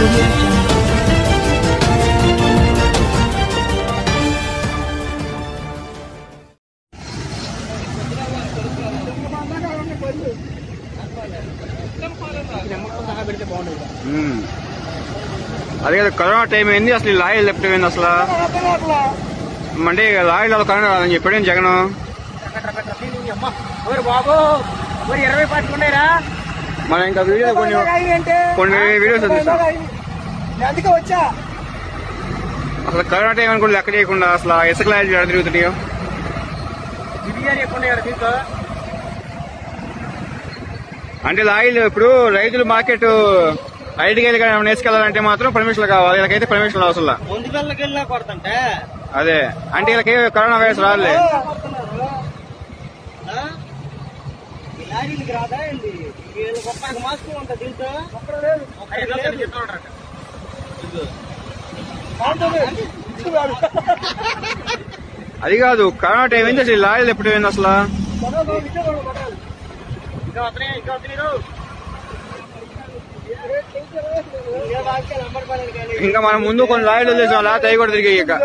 audio jungle. ఉమ్. అదే కదా corona time ఏంది అసలు ఈ లాయలు లెఫ్ట్ ఏంది అసలు అంటే లాయలు కరోనా రాదని చెప్పాడు జగన్ ఓరి బాబు ఓరి ఇరవై పట్టుకున్నారా మనం ఇంకా వీడియో కొన్ని కొన్ని వీడియోస్ చూస్తాం అందుకే వచ్చా అసలు కరోనా టైం అని కూడా లెక్క చేయకుండా అసలు ఇసుక లాయలు ఎక్కడ తిరుగుతున్నాయో బిర్యానీ ఎక్కువ ఉన్నాయి కదా దీంతో అంటే లాయలు ఇప్పుడు రైతులు మార్కెట్ ఐదుకి వెళ్ళి కానీ వేసుకెళ్ళాలంటే మాత్రం పర్మిషన్ కావాలి వీళ్ళకైతే పర్మిషన్ అవసరం లా. ముందు పిల్లలకి వెళ్ళినా కొడతంటే అదే అంటే వీళ్ళకి కరోనా వైరస్ రాలే ఈ లారీలకి రాదా ఏంటి వీళ్ళ గొప్పకి మాస్క్ ఉంటుంది దీంతో ఐదు వందలు చెప్తా ఉంటారట. అది కాదు కరోనా టైం ఏంది అసలు ఈ లాయలు ఎప్పుడు ఏంది అసలు ఇంకా వస్తున్నాయి ఇంకా వస్తున్నాయి రో. ఇంకా బాగా నంబర్ పడలేదు కానీ. ఇంకా మనం ముందు కొన్ని లాయలు వదిలేసాం లేకపోతే అవి కూడా తిరిగాయి ఇక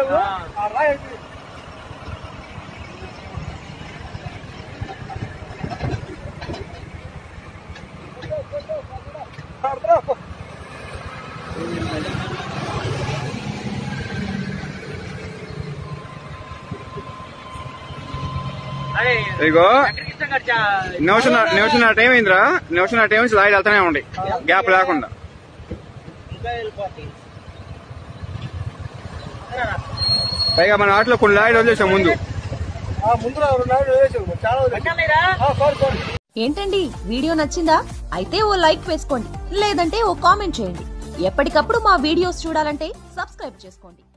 అరే, ఇదిగో ఎక్కడికి ఇష్టం ఖర్చా? నిమిషం నిమిషం టైం అయిందిరా నిమిషం టైం నుంచి లాయలు వెళ్తానే ఉండి గ్యాప్ లేకుండా ఇంకా వెళ్ళిపోతాయి పైగా మన ఆటలో కొన్ని లాయలు వదిలేసాం ముందు అన్నయ్యరా? ఏంటండి వీడియో నచ్చిందా అయితే ఓ లైక్ వేసుకోండి లేదంటే ఓ కామెంట్ చేయండి ఎప్పటికప్పుడు మా వీడియోస్ చూడాలంటే సబ్స్క్రైబ్ చేసుకోండి